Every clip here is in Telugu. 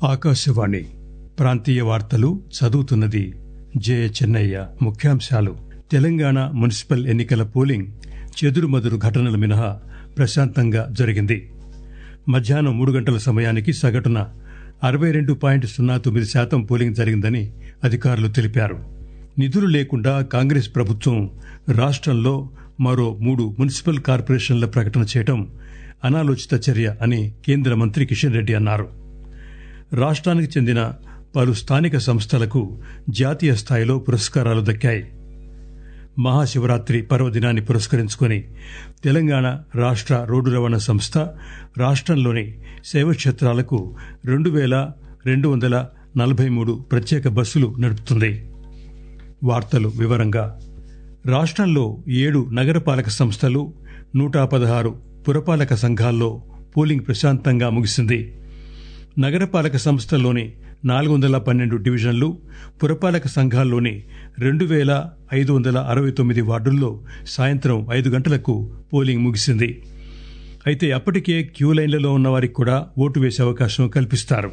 ఆకాశవాణి ప్రాంతీయ వార్తలు చదువుతున్నది జే చెన్నయ్య ముఖ్యాంశాలు తెలంగాణ మున్సిపల్ ఎన్నికల పోలింగ్ చెదురుమదురు ఘటనల మినహా ప్రశాంతంగా జరిగింది మధ్యాహ్నం మూడు గంటల సమయానికి సగటున అరవై రెండు పాయింట్ సున్నా తొమ్మిది శాతం పోలింగ్ జరిగిందని అధికారులు తెలిపారు నిధులు లేకుండా కాంగ్రెస్ ప్రభుత్వం రాష్టంలో మరో మూడు మున్సిపల్ కార్పొరేషన్ల ప్రకటన చేయడం అనాలోచిత చర్య అని కేంద్ర మంత్రి కిషన్ రెడ్డి అన్నారు రాష్ట్రానికి చెందిన పలు స్థానిక సంస్థలకు జాతీయ స్థాయిలో పురస్కారాలు దక్కాయి మహాశివరాత్రి పర్వదినాన్ని పురస్కరించుకుని తెలంగాణ రాష్ట రోడ్డు రవాణా సంస్థ రాష్టంలోని శైవక్షేత్రాలకు రెండు వేల రెండు వందల నలభై మూడు ప్రత్యేక బస్సులు నడుపుతుంది వార్తలు వివరంగా రాష్ట్రంలో ఏడు నగరపాలక సంస్థలు నూట పదహారు పురపాలక సంఘాల్లో పోలింగ్ ప్రశాంతంగా ముగిసింది నగరపాలక సంస్థల్లోని నాలుగు వందల పన్నెండు డివిజన్లు పురపాలక సంఘాల్లోని రెండు వేల ఐదు వందల అరవై తొమ్మిది వార్డుల్లో సాయంత్రం ఐదు గంటలకు పోలింగ్ ముగిసింది అయితే అప్పటికే క్యూ లైన్లలో ఉన్న వారికి కూడా ఓటు వేసే అవకాశం కల్పిస్తారు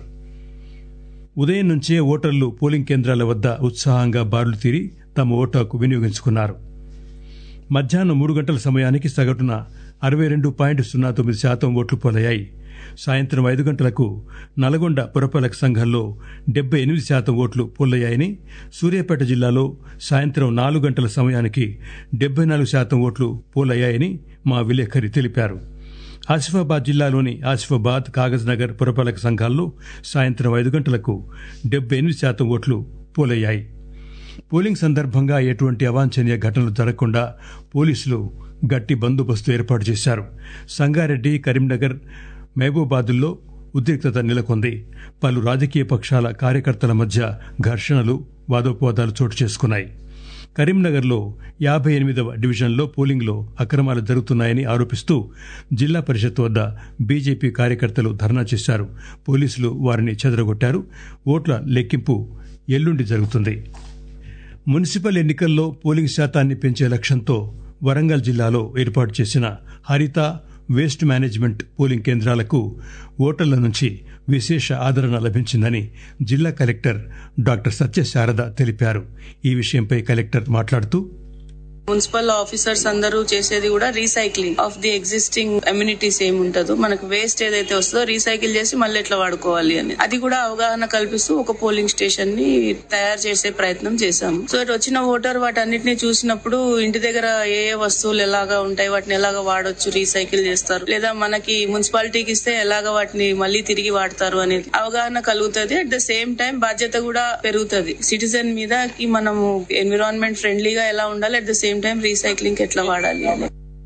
ఉదయం నుంచే ఓటర్లు పోలింగ్ కేంద్రాల వద్ద ఉత్సాహంగా బారులు తీరి తమ ఓటు హక్కు వినియోగించుకున్నారు మధ్యాహ్నం మూడు గంటల సమయానికి సగటున అరవై రెండు పాయింట్ సున్నా తొమ్మిది శాతం ఓట్లు పోలయ్యాయి సాయంత్రం ఐదు గంటలకు నల్గొండ పురపాలక సంఘంలో డెబ్బై ఎనిమిది శాతం ఓట్లు పోలయ్యాయని సూర్యాపేట జిల్లాలో సాయంత్రం నాలుగు గంటల సమయానికి డెబ్బై నాలుగు శాతం ఓట్లు పోలయ్యాయని మా విలేకరి తెలిపారు ఆసిఫాబాద్ జిల్లాలోని ఆసిఫాబాద్ కాగజ్ నగర్ పురపాలక సంఘాల్లో సాయంత్రం ఐదు గంటలకు డెబ్బై ఎనిమిది శాతం ఓట్లు పోలయ్యాయి పోలింగ్ సందర్భంగా ఎటువంటి అవాంఛనీయ ఘటనలు జరగకుండా పోలీసులు గట్టి బందోబస్తు ఏర్పాటు చేశారు సంగారెడ్డి కరీంనగర్ మహబూబాదుల్లో ఉద్రిక్తత నెలకొంది పలు రాజకీయ పక్షాల కార్యకర్తల మధ్య ఘర్షణలు వాదోపవాదాలు చోటు చేసుకున్నాయి కరీంనగర్లో యాభై ఎనిమిదవ డివిజన్లో పోలింగ్లో అక్రమాలు జరుగుతున్నాయని ఆరోపిస్తూ జిల్లా పరిషత్ వద్ద బీజేపీ కార్యకర్తలు ధర్నా చేశారు పోలీసులు వారిని చెదరగొట్టారు ఓట్ల లెక్కింపు ఎల్లుండి జరుగుతుంది మున్సిపల్ ఎన్నికల్లో పోలింగ్ శాతాన్ని పెంచే లక్ష్యంతో వరంగల్ జిల్లాలో ఏర్పాటు చేసిన హరిత వేస్ట్ మేనేజ్మెంట్ పోలింగ్ కేంద్రాలకు ఓటర్ల నుంచి విశేష ఆదరణ లభించిందని జిల్లా కలెక్టర్ డాక్టర్ సత్యశారద తెలిపారు ఈ విషయంపై కలెక్టర్ మాట్లాడుతూ మున్సిపల్ ఆఫీసర్స్ అందరూ చేసేది కూడా recycling of the existing amenities ఏముంటదో మనకు వేస్ట్ ఏదైతే వస్తుందో రీసైకిల్ చేసి మళ్ళీ ఎట్లా వాడుకోవాలి అని అది కూడా అవగాహన కల్పిస్తూ ఒక పోలింగ్ స్టేషన్ ని తయారు చేసే ప్రయత్నం చేశాము సో ఇటు వచ్చిన ఓటర్ వాటన్నిటిని చూసినప్పుడు ఇంటి దగ్గర ఏ ఏ వస్తువులు ఎలాగా ఉంటాయి వాటిని ఎలాగా వాడొచ్చు రీసైకిల్ చేస్తారు లేదా మనకి మున్సిపాలిటీకి ఇస్తే ఎలాగా వాటిని మళ్ళీ తిరిగి వాడతారు అనేది అవగాహన కలుగుతుంది అట్ ద సేమ్ టైం బాధ్యత కూడా పెరుగుతుంది సిటిజన్ మీద మనము ఎన్విరాన్మెంట్ ఫ్రెండ్లీగా ఎలా ఉండాలి at the same time recycling ఎట్లా వాడాలి అని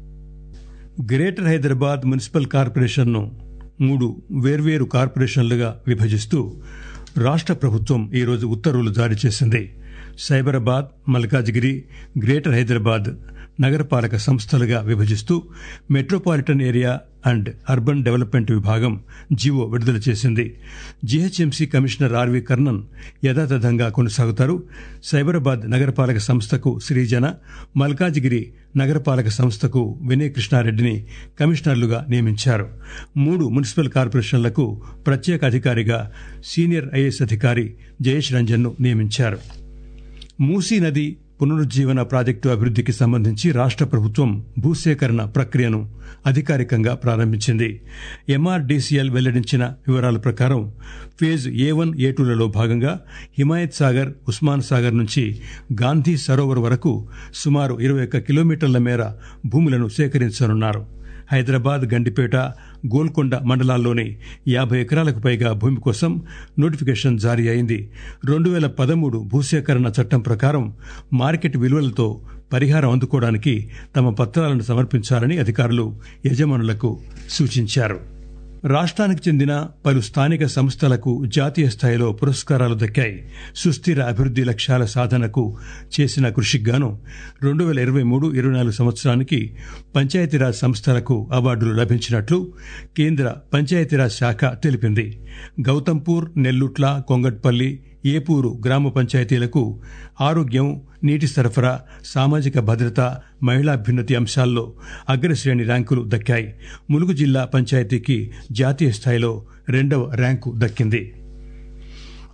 గ్రేటర్ హైదరాబాద్ మున్సిపల్ కార్పొరేషన్ను మూడు వేర్వేరు కార్పొరేషన్లుగా విభజిస్తూ రాష్ట్ర ప్రభుత్వం ఈరోజు ఉత్తర్వులు జారీ చేసింది సైబరాబాద్ మల్కాజ్గిరి గ్రేటర్ హైదరాబాద్ నగరపాలక సంస్థలుగా విభజిస్తూ metropolitan area and urban development విభాగం జీవో విడుదల చేసింది జీహెచ్ఎంసీ కమిషనర్ ఆర్వి కర్ణన్ యథాతథంగా కొనసాగుతారు సైబరాబాద్ నగరపాలక సంస్థకు శ్రీజన మల్కాజ్గిరి నగరపాలక సంస్థకు వినయ్ కృష్ణారెడ్డిని కమిషనర్లుగా నియమించారు మూడు మున్సిపల్ కార్పొరేషన్లకు ప్రత్యేక అధికారిగా సీనియర్ ఐఏఎస్ అధికారి జయేష్ రంజన్ను నియమించారు మూసీ నది పునరుజ్జీవన ప్రాజెక్టు అభివృద్ధికి సంబంధించి రాష్ట్ర ప్రభుత్వం భూసేకరణ ప్రక్రియను అధికారికంగా ప్రారంభించింది ఎంఆర్డీసీఎల్ వెల్లడించిన వివరాల ప్రకారం ఫేజ్ ఏ వన్ ఏ టూలలో భాగంగా హిమాయత్ సాగర్ ఉస్మాన్ సాగర్ నుంచి గాంధీ సరోవర్ వరకు సుమారు ఇరవై ఒక్క కిలోమీటర్ల మేర భూములను సేకరించనున్నారు హైదరాబాద్ గండిపేట గోల్కొండ మండలాల్లోని యాభై ఎకరాలకు పైగా భూమి కోసం నోటిఫికేషన్ జారీ అయింది రెండు వేల పదమూడు భూసేకరణ చట్టం ప్రకారం మార్కెట్ విలువలతో పరిహారం అందుకోవడానికి తమ పత్రాలను సమర్పించాలని అధికారులు యజమానులకు సూచించారు రాష్ట్రానికి చెందిన పలు స్థానిక సంస్థలకు జాతీయ స్థాయిలో పురస్కారాలు దక్కాయి సుస్థిర అభివృద్ది లక్ష్యాల సాధనకు చేసిన కృషికి గాను రెండు వేల ఇరవై మూడు ఇరవై నాలుగు సంవత్సరానికి పంచాయతీరాజ్ సంస్థలకు అవార్డులు లభించినట్లు కేంద్ర పంచాయతీరాజ్ శాఖ తెలిపింది గౌతంపూర్ నెల్లుట్ల కొంగట్పల్లి ఏపూరు గ్రామ పంచాయతీలకు ఆరోగ్యం నీటి సరఫరా సామాజిక భద్రత మహిళాభ్యున్నతి అంశాల్లో అగ్రశ్రేణి ర్యాంకులు దక్కాయి ములుగు జిల్లా పంచాయతీకి జాతీయ స్థాయిలో రెండవ ర్యాంకు దక్కింది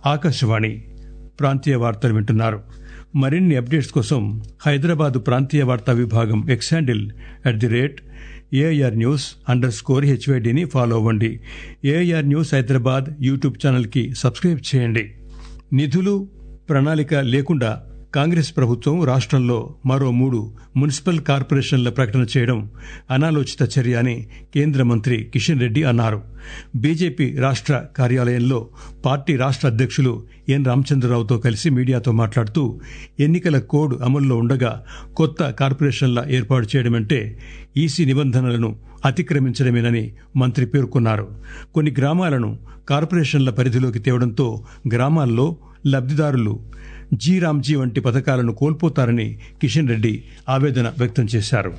ఆకాశవాణి ప్రాంతీయ వార్తలు వింటున్నారు మరిన్ని అప్డేట్స్ కోసం హైదరాబాద్ ప్రాంతీయ వార్తా విభాగం X handle at the rate AIR news underscore హెచ్వైడిని ఫాలో అవ్వండి ఏఐఆర్ న్యూస్ హైదరాబాద్ యూట్యూబ్ ఛానల్కి సబ్స్క్రైబ్ చేయండి నిధులు ప్రణాళిక లేకుండా కాంగ్రెస్ ప్రభుత్వం రాష్ట్రంలో మరో మూడు మున్సిపల్ కార్పొరేషన్ల ప్రకటన చేయడం అనాలోచిత చర్య అని కేంద్ర మంత్రి కిషన్ రెడ్డి అన్నారు బీజేపీ రాష్ట్ర కార్యాలయంలో పార్టీ రాష్ట్ర అధ్యక్షులు ఎన్ రామచంద్రరావుతో కలిసి మీడియాతో మాట్లాడుతూ ఎన్నికల కోడ్ అమల్లో ఉండగా కొత్త కార్పొరేషన్ల ఏర్పాటు చేయడమంటే ఈసీ నిబంధనలను అతిక్రమించడమేనని మంత్రి పేర్కొన్నారు కొన్ని గ్రామాలను కార్పొరేషన్ల పరిధిలోకి తేవడంతో గ్రామాల్లో లబ్దిదారులు జీ రామ్జీ వంటి పథకాలను కోల్పోతారని కిషన్ రెడ్డి ఆవేదన వ్యక్తం చేశారు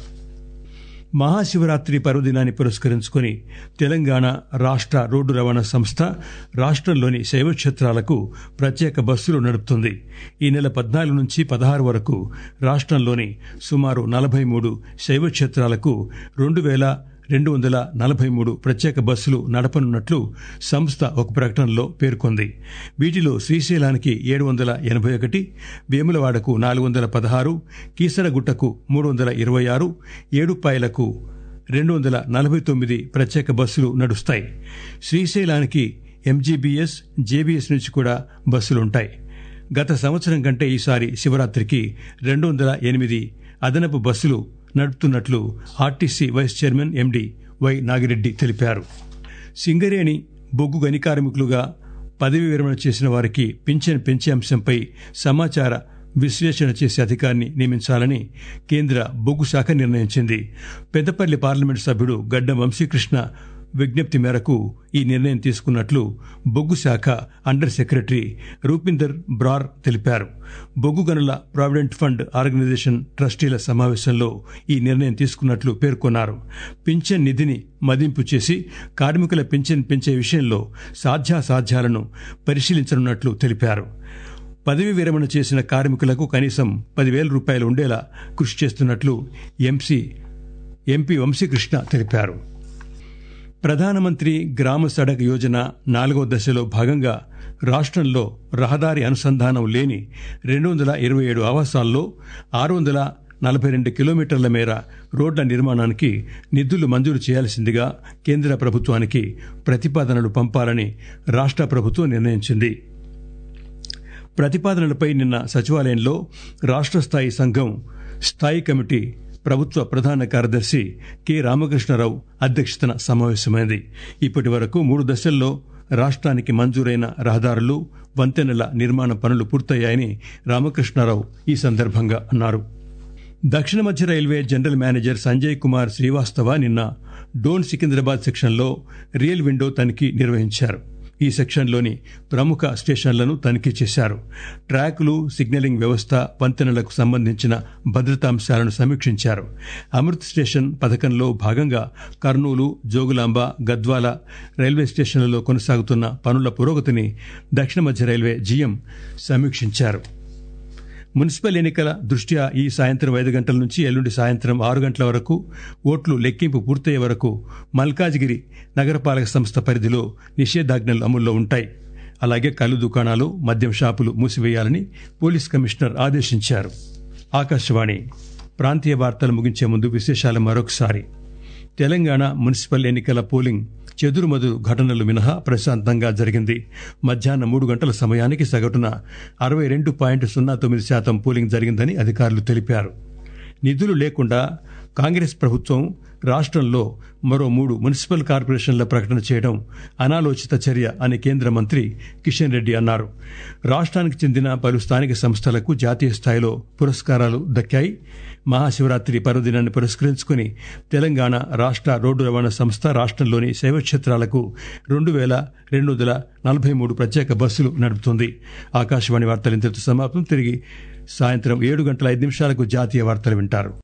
మహాశివరాత్రి పర్వదినాన్ని పురస్కరించుకుని తెలంగాణ రాష్ట్ర రోడ్డు రవాణా సంస్థ రాష్ట్రంలోని శైవక్షేత్రాలకు ప్రత్యేక బస్సులు నడుపుతుంది ఈ నెల పద్నాలుగు నుంచి పదహారు వరకు రాష్ట్రంలోని సుమారు నలభై మూడు శైవక్షేత్రాలకు రెండు వేల రెండు వందల నలభై మూడు ప్రత్యేక బస్సులు నడపనున్నట్లు సంస్థ ఒక ప్రకటనలో పేర్కొంది వీటిలో శ్రీశైలానికి ఏడు వందల ఎనభై ఒకటి వేములవాడకు నాలుగు వందల పదహారు కీసరగుట్టకు మూడు వందల ఇరవై ఆరు ఏడుపాయలకు రెండు వందల నలభై తొమ్మిది ప్రత్యేక బస్సులు నడుస్తాయి శ్రీశైలానికి ఎంజీబీఎస్ జేబీఎస్ నుంచి కూడా బస్సులుంటాయి గత సంవత్సరం కంటే ఈసారి శివరాత్రికి రెండు వందల ఎనిమిది అదనపు బస్సులు నడుపుతున్నట్లు RTC vice chairman MD Y Nagireddy తెలిపారు సింగరేణి బొగ్గు గని కార్మికులుగా పదవి విరమణ చేసిన వారికి పింఛన్ పెంచే అంశంపై సమాచార విశ్లేషణ చేసే అధికారిని నియమించాలని కేంద్ర బొగ్గు శాఖ నిర్ణయించింది పెద్దపల్లి పార్లమెంటు సభ్యుడు గడ్డం వంశీకృష్ణ విజ్ఞప్తి మేరకు ఈ నిర్ణయం తీసుకున్నట్లు బొగ్గు శాఖ అండర్ సెక్రటరీ రూపిందర్ బ్రార్ తెలిపారు బొగ్గు గనుల ప్రావిడెంట్ ఫండ్ ఆర్గనైజేషన్ ట్రస్టీల సమావేశంలో ఈ నిర్ణయం తీసుకున్నట్లు పేర్కొన్నారు పింఛన్ నిధిని మదింపు చేసి కార్మికుల పింఛన్ పెంచే విషయంలో సాధ్యాసాధ్యాలను పరిశీలించనున్నట్లు తెలిపారు పదవి విరమణ చేసిన కార్మికులకు కనీసం పదివేల రూపాయలు ఉండేలా కృషి చేస్తున్నట్లు ఎంసీ ఎంపీ వంశీకృష్ణ తెలిపారు ప్రధానమంత్రి గ్రామ సడక్ యోజన నాలుగో దశలో భాగంగా రాష్ట్రంలో రహదారి అనుసంధానం లేని రెండు వందల ఇరవై ఏడు ఆవాసాల్లో ఆరు వందల నలభై రెండు కిలోమీటర్ల మేర రోడ్ల నిర్మాణానికి నిధులు మంజూరు చేయాల్సిందిగా కేంద్ర ప్రభుత్వానికి ప్రతిపాదనలు పంపాలని రాష్ట్ర ప్రభుత్వం నిర్ణయించింది ప్రతిపాదనలపై నిన్న సచివాలయంలో రాష్ట్ర స్థాయి సంఘం స్థాయి కమిటీ ప్రభుత్వ ప్రధాన కార్యదర్శి కె రామకృష్ణరావు అధ్యక్షతన సమావేశమైంది ఇప్పటి వరకు మూడు దశల్లో రాష్ట్రానికి మంజూరైన రహదారులు వంతెనల నిర్మాణ పనులు పూర్తయ్యాయని రామకృష్ణారావు ఈ సందర్భంగా అన్నారు దక్షిణ మధ్య railway general manager Sanjay Kumar Srivastava నిన్న డోన్ సికింద్రాబాద్ సెక్షన్లో రియల్ విండో తనిఖీ నిర్వహించారు ఈ సెక్షన్లోని ప్రముఖ స్టేషన్లను తనిఖీ చేశారు ట్రాకులు సిగ్నలింగ్ వ్యవస్థ వంతెనలకు సంబంధించిన భద్రతాంశాలను సమీక్షించారు అమృత్ స్టేషన్ పథకంలో భాగంగా కర్నూలు జోగులాంబ గద్వాల రైల్వే స్టేషన్లలో కొనసాగుతున్న పనుల పురోగతిని దక్షిణ మధ్య రైల్వే జీఎం సమీక్షించారు మున్సిపల్ ఎన్నికల దృష్ట్యా ఈ సాయంత్రం ఐదు గంటల నుంచి ఎల్లుండి సాయంత్రం ఆరు గంటల వరకు ఓట్లు లెక్కింపు పూర్తయ్యే వరకు మల్కాజ్గిరి నగరపాలక సంస్థ పరిధిలో నిషేధాజ్ఞలు అమల్లో ఉంటాయి అలాగే కళ్ళు దుకాణాలు మద్యం షాపులు మూసివేయాలని పోలీస్ కమిషనర్ ఆదేశించారు ఆకాశవాణి ప్రాంతీయ వార్తలు ముగించే ముందు విశేషాలు మరొకసారి తెలంగాణ మున్సిపల్ ఎన్నికల పోలింగ్ చెదురుమదురు ఘటనలు మినహా ప్రశాంతంగా జరిగింది మధ్యాహ్నం మూడు గంటల సమయానికి సగటున అరవై రెండు పాయింట్ సున్నా తొమ్మిది శాతం పోలింగ్ జరిగిందని అధికారులు తెలిపారు నిధులు లేకుండా కాంగ్రెస్ ప్రభుత్వం రాష్ట్రంలో మరో మూడు మున్సిపల్ కార్పొరేషన్ల ప్రకటన చేయడం అనాలోచిత చర్య అని కేంద్ర మంత్రి కిషన్ రెడ్డి అన్నారు రాష్ట్రానికి చెందిన పలు స్థానిక సంస్థలకు జాతీయ స్థాయిలో పురస్కారాలు దక్కాయి మహాశివరాత్రి పర్వదినాన్ని పురస్కరించుకుని తెలంగాణ రాష్ట్ర రోడ్డు రవాణా సంస్థ రాష్ట్రంలోని శైవక్షేత్రాలకు రెండు వేల రెండు వందల నలభై మూడు ప్రత్యేక బస్సులు నడుపుతుంది ఆకాశవాణి వార్తలు ఇంతటితో సమాప్తం తిరిగి సాయంత్రం ఏడు గంటల ఐదు నిమిషాలకు జాతీయ వార్తలు వింటారు